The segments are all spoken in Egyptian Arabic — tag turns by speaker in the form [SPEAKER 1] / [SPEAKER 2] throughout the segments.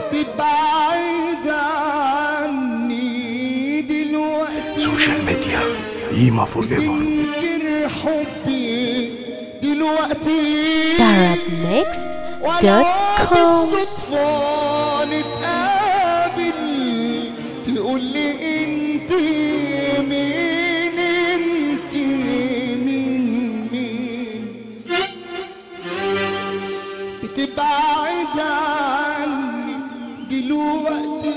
[SPEAKER 1] تبعد عني دلوقتي
[SPEAKER 2] سوشيال ميديا قيمة فور ايفر
[SPEAKER 1] تنكر حبي دلوقتي ولا
[SPEAKER 3] darabmixed.com
[SPEAKER 1] بالصدفة نتقابل تقول لي انت مين انت مين مين بتبعد عني دلوقتي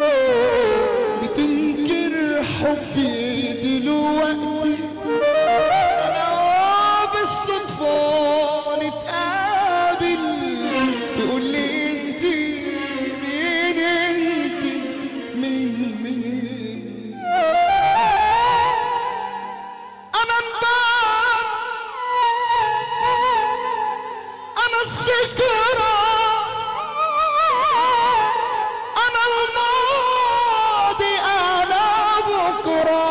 [SPEAKER 1] بتنكر حبي دلوقتي انا بالصدفة نتقابل تقول لي انت مين انت مين مين انا امبارح انا الذكرى انا الماضي انا بكره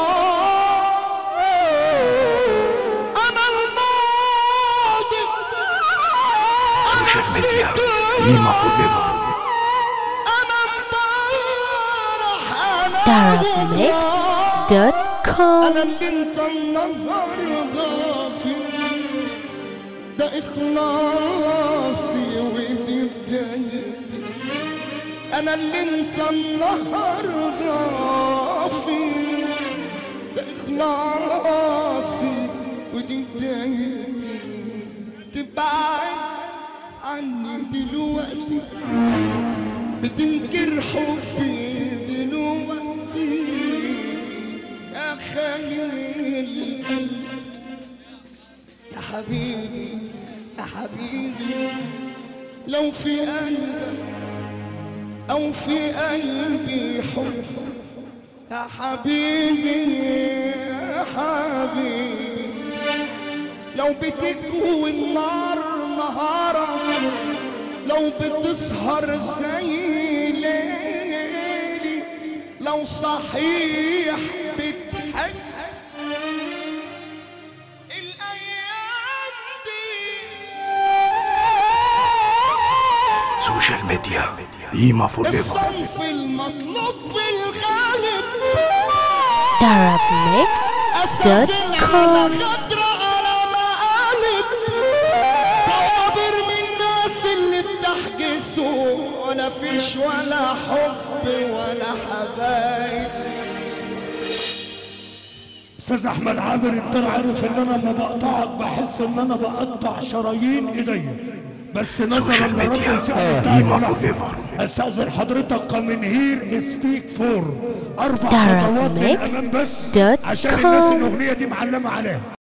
[SPEAKER 1] انا الماضي
[SPEAKER 2] سوشيال ميديا قيمة فور ايفر
[SPEAKER 1] انا امبارح انا
[SPEAKER 3] darabmixed.com
[SPEAKER 1] انا اللي انت النهارده فيه ده اخلاصي ودي بدايتي انا اللي انت النهارده فيه ده اخلاصي ودي بدايتي تبعد عني دلوقتي بتنكر حبي دلوقتي يا خليل يا حبيبي يا حبيبي لو في قلبك أو في قلبي حب يا حبيبي يا حبيبي لو بتكوي النار نهارا لو بتسهر زي ليلي لو صحيح بتحب الأيام دي
[SPEAKER 2] سوشيال ميديا قيمة فور ايفر
[SPEAKER 1] الصنف المطلوب بالغالب
[SPEAKER 3] darabmixed.com
[SPEAKER 1] قدر على مقالب طوابر من الناس اللي بتحجزوا ولا فيش ولا حب ولا حبايب
[SPEAKER 4] استاذ احمد عامر انت عارف ان انا لما بقطعك بحس ان انا بقطع شرايين ايديا بس نظرا
[SPEAKER 2] سوشيال ميديا
[SPEAKER 4] لرد الفعل بتاعك
[SPEAKER 2] قيمة
[SPEAKER 4] أنا
[SPEAKER 2] فور ايفر
[SPEAKER 4] استاذن حضرتك من هير سبيك فور اربع
[SPEAKER 3] Darab
[SPEAKER 4] خطوات للامام
[SPEAKER 3] Mixed
[SPEAKER 4] بس
[SPEAKER 3] dot
[SPEAKER 4] عشان
[SPEAKER 3] com.
[SPEAKER 4] الناس الاغنيه دي معلمه عليها